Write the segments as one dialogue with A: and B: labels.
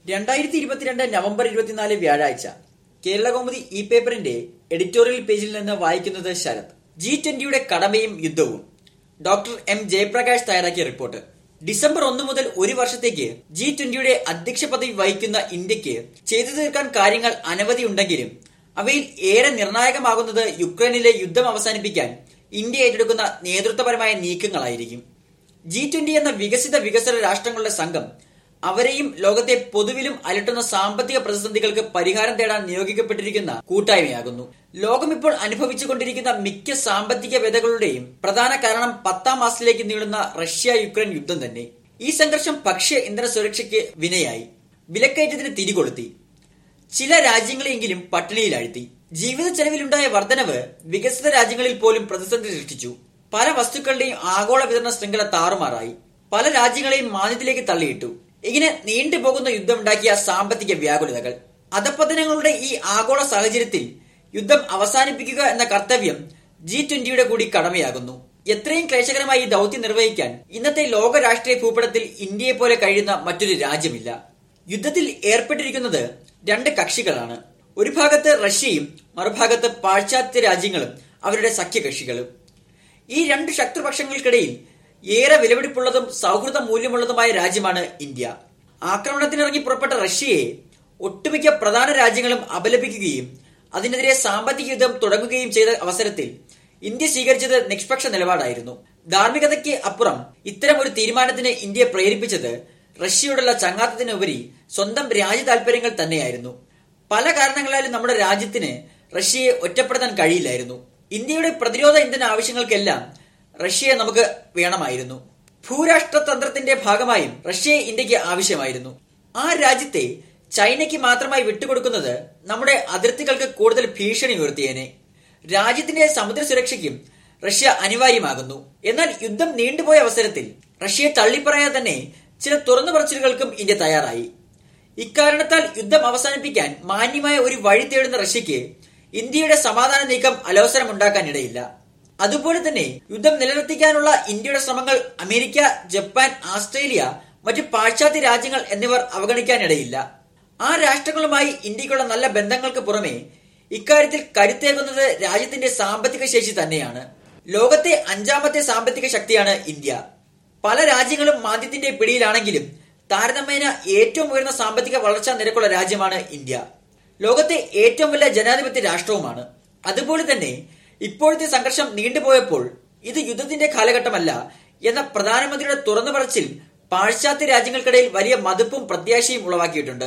A: രണ്ടായിരത്തി ഇരുപത്തിരണ്ട് നവംബർ ഇരുപത്തിനാല് വ്യാഴാഴ്ച കേരളകൗമുദി ഇ പേപ്പറിന്റെ എഡിറ്റോറിയൽ പേജിൽ നിന്ന് വായിക്കുന്നത് ശരത് ജി ട്വന്റിയുടെ കടമയും യുദ്ധവും ഡോക്ടർ എം ജയപ്രകാശ് തയ്യാറാക്കിയ റിപ്പോർട്ട് ഡിസംബർ ഒന്ന് മുതൽ ഒരു വർഷത്തേക്ക് ജി ട്വന്റിയുടെ അധ്യക്ഷ പദവി വഹിക്കുന്ന ഇന്ത്യക്ക് ചെയ്തു തീർക്കാൻ കാര്യങ്ങൾ അനവധി ഉണ്ടെങ്കിലും അവയിൽ ഏറെ നിർണായകമാകുന്നത് യുക്രൈനിലെ യുദ്ധം അവസാനിപ്പിക്കാൻ ഇന്ത്യ ഏറ്റെടുക്കുന്ന നേതൃത്വപരമായ നീക്കങ്ങളായിരിക്കും ജി ട്വന്റി എന്ന വികസിത വികസന രാഷ്ട്രങ്ങളുടെ സംഘം അവരെയും ലോകത്തെ പൊതുവിലും അലട്ടുന്ന സാമ്പത്തിക പ്രതിസന്ധികൾക്ക് പരിഹാരം തേടാൻ നിയോഗിക്കപ്പെട്ടിരിക്കുന്ന കൂട്ടായ്മയാകുന്നു ലോകം ഇപ്പോൾ അനുഭവിച്ചുകൊണ്ടിരിക്കുന്ന മിക്ക സാമ്പത്തിക വ്യതകളുടെയും പ്രധാന കാരണം പത്താം മാസത്തിലേക്ക് നീളുന്ന റഷ്യ യുക്രൈൻ യുദ്ധം തന്നെ ഈ സംഘർഷം ഭക്ഷ്യ ഇന്ധന സുരക്ഷയ്ക്ക് വിനയായി വിലക്കയറ്റത്തിന് തിരികൊളുത്തി ചില രാജ്യങ്ങളെങ്കിലും പട്ടിണിയിലാഴ്ത്തി ജീവിത ചെലവിലുണ്ടായ വർധനവ് വികസിത രാജ്യങ്ങളിൽ പോലും പ്രതിസന്ധി സൃഷ്ടിച്ചു പല വസ്തുക്കളുടെയും ആഗോള വിതരണ ശൃംഖല താറുമാറായി പല രാജ്യങ്ങളെയും മാന്ദ്യത്തിലേക്ക് തള്ളിയിട്ടു ഇങ്ങനെ നീണ്ടുപോകുന്ന യുദ്ധമുണ്ടാക്കിയ സാമ്പത്തിക വ്യാകുലതകൾ അധപ്പതനങ്ങളുടെ ഈ ആഗോള സാഹചര്യത്തിൽ യുദ്ധം അവസാനിപ്പിക്കുക എന്ന കർത്തവ്യം ജി ട്വന്റിയുടെ കൂടി കടമയാകുന്നു എത്രയും ക്ലേശകരമായി ഈ ദൗത്യം നിർവഹിക്കാൻ ഇന്നത്തെ ലോക രാഷ്ട്രീയ ഭൂപടത്തിൽ ഇന്ത്യയെ പോലെ കഴിയുന്ന മറ്റൊരു രാജ്യമില്ല യുദ്ധത്തിൽ ഏർപ്പെട്ടിരിക്കുന്നത് രണ്ട് കക്ഷികളാണ് ഒരു ഭാഗത്ത് റഷ്യയും മറുഭാഗത്ത് പാശ്ചാത്യ രാജ്യങ്ങളും അവരുടെ സഖ്യകക്ഷികളും ഈ രണ്ട് ശത്രുപക്ഷങ്ങൾക്കിടയിൽ ഏറെ വിലപിടിപ്പുള്ളതും സൗഹൃദ മൂല്യമുള്ളതുമായ രാജ്യമാണ് ഇന്ത്യ ആക്രമണത്തിനിറങ്ങി പുറപ്പെട്ട റഷ്യയെ ഒട്ടുമിക്ക പ്രധാന രാജ്യങ്ങളും അപലപിക്കുകയും അതിനെതിരെ സാമ്പത്തിക യുദ്ധം തുടങ്ങുകയും ചെയ്ത അവസരത്തിൽ ഇന്ത്യ സ്വീകരിച്ചത് നിഷ്പക്ഷ നിലപാടായിരുന്നു ധാർമ്മികതയ്ക്ക് അപ്പുറം ഇത്തരം ഒരു തീരുമാനത്തിന് ഇന്ത്യയെ പ്രേരിപ്പിച്ചത് റഷ്യയോടുള്ള ചങ്ങാത്തത്തിനുപരി സ്വന്തം രാജ്യ താല്പര്യങ്ങൾ തന്നെയായിരുന്നു പല കാരണങ്ങളാലും നമ്മുടെ രാജ്യത്തിന് റഷ്യയെ ഒറ്റപ്പെടുത്താൻ കഴിയില്ലായിരുന്നു ഇന്ത്യയുടെ പ്രതിരോധ ഇന്ധന ആവശ്യങ്ങൾക്കെല്ലാം റഷ്യയെ നമുക്ക് വേണമായിരുന്നു ഭൂരാഷ്ട്ര തന്ത്രത്തിന്റെ ഭാഗമായും റഷ്യയെ ഇന്ത്യക്ക് ആവശ്യമായിരുന്നു ആ രാജ്യത്തെ ചൈനയ്ക്ക് മാത്രമായി വിട്ടുകൊടുക്കുന്നത് നമ്മുടെ അതിർത്തികൾക്ക് കൂടുതൽ ഭീഷണി ഉയർത്തിയേനെ രാജ്യത്തിന്റെ സമുദ്ര സുരക്ഷയ്ക്കും റഷ്യ അനിവാര്യമാകുന്നു എന്നാൽ യുദ്ധം നീണ്ടുപോയ അവസരത്തിൽ റഷ്യയെ തള്ളിപ്പറയാതെ തന്നെ ചില തുറന്നു പറച്ചിലുകൾക്കും ഇന്ത്യ തയ്യാറായി ഇക്കാരണത്താൽ യുദ്ധം അവസാനിപ്പിക്കാൻ മാന്യമായ ഒരു വഴി തേടുന്ന റഷ്യക്ക് ഇന്ത്യയുടെ സമാധാന നീക്കം അലോസരമുണ്ടാക്കാനിടയില്ല അതുപോലെ തന്നെ യുദ്ധം നിലനിർത്തിക്കാനുള്ള ഇന്ത്യയുടെ ശ്രമങ്ങൾ അമേരിക്ക ജപ്പാൻ ആസ്ട്രേലിയ മറ്റു പാശ്ചാത്യ രാജ്യങ്ങൾ എന്നിവർ അവഗണിക്കാനിടയില്ല ആ രാഷ്ട്രങ്ങളുമായി ഇന്ത്യക്കുള്ള നല്ല ബന്ധങ്ങൾക്ക് പുറമെ ഇക്കാര്യത്തിൽ കരുത്തേകുന്നത് രാജ്യത്തിന്റെ സാമ്പത്തിക ശേഷി തന്നെയാണ് ലോകത്തെ അഞ്ചാമത്തെ സാമ്പത്തിക ശക്തിയാണ് ഇന്ത്യ പല രാജ്യങ്ങളും മാന്ദ്യത്തിന്റെ പിടിയിലാണെങ്കിലും താരതമ്യേന ഏറ്റവും ഉയർന്ന സാമ്പത്തിക വളർച്ചാ നിരക്കുള്ള രാജ്യമാണ് ഇന്ത്യ ലോകത്തെ ഏറ്റവും വലിയ ജനാധിപത്യ രാഷ്ട്രവുമാണ് അതുപോലെ തന്നെ ഇപ്പോഴത്തെ സംഘർഷം നീണ്ടുപോയപ്പോൾ ഇത് യുദ്ധത്തിന്റെ കാലഘട്ടമല്ല എന്ന പ്രധാനമന്ത്രിയുടെ തുറന്നു പറച്ചിൽ പാശ്ചാത്യ രാജ്യങ്ങൾക്കിടയിൽ വലിയ മതിപ്പും പ്രത്യാശയും ഉളവാക്കിയിട്ടുണ്ട്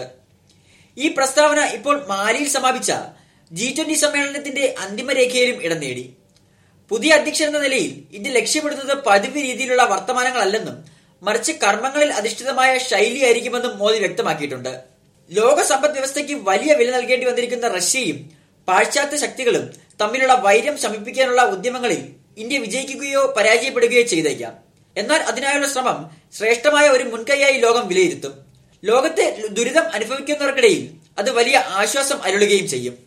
A: ഈ പ്രസ്താവന ഇപ്പോൾ മാലിയിൽ സമാപിച്ച ജി ട്വന്റി സമ്മേളനത്തിന്റെ അന്തിമ രേഖയിലും ഇടം നേടി പുതിയ അധ്യക്ഷൻ എന്ന നിലയിൽ ഇന്ത്യ ലക്ഷ്യമിടുന്നത് പതിവ് രീതിയിലുള്ള വർത്തമാനങ്ങളല്ലെന്നും മറിച്ച് കർമ്മങ്ങളിൽ അധിഷ്ഠിതമായ ശൈലിയായിരിക്കുമെന്നും മോദി വ്യക്തമാക്കിയിട്ടുണ്ട് ലോക സമ്പദ് വ്യവസ്ഥയ്ക്ക് വലിയ വില നൽകേണ്ടി വന്നിരിക്കുന്ന റഷ്യയും പാശ്ചാത്യ ശക്തികളും തമ്മിലുള്ള വൈര്യം ശമിപ്പിക്കാനുള്ള ഉദ്യമങ്ങളിൽ ഇന്ത്യ വിജയിക്കുകയോ പരാജയപ്പെടുകയോ ചെയ്തേക്കാം എന്നാൽ അതിനായുള്ള ശ്രമം ശ്രേഷ്ഠമായ ഒരു മുൻകൈയായി ലോകം വിലയിരുത്തും ലോകത്തെ ദുരിതം അനുഭവിക്കുന്നവർക്കിടയിൽ അത് വലിയ ആശ്വാസം അരുളുകയും ചെയ്യും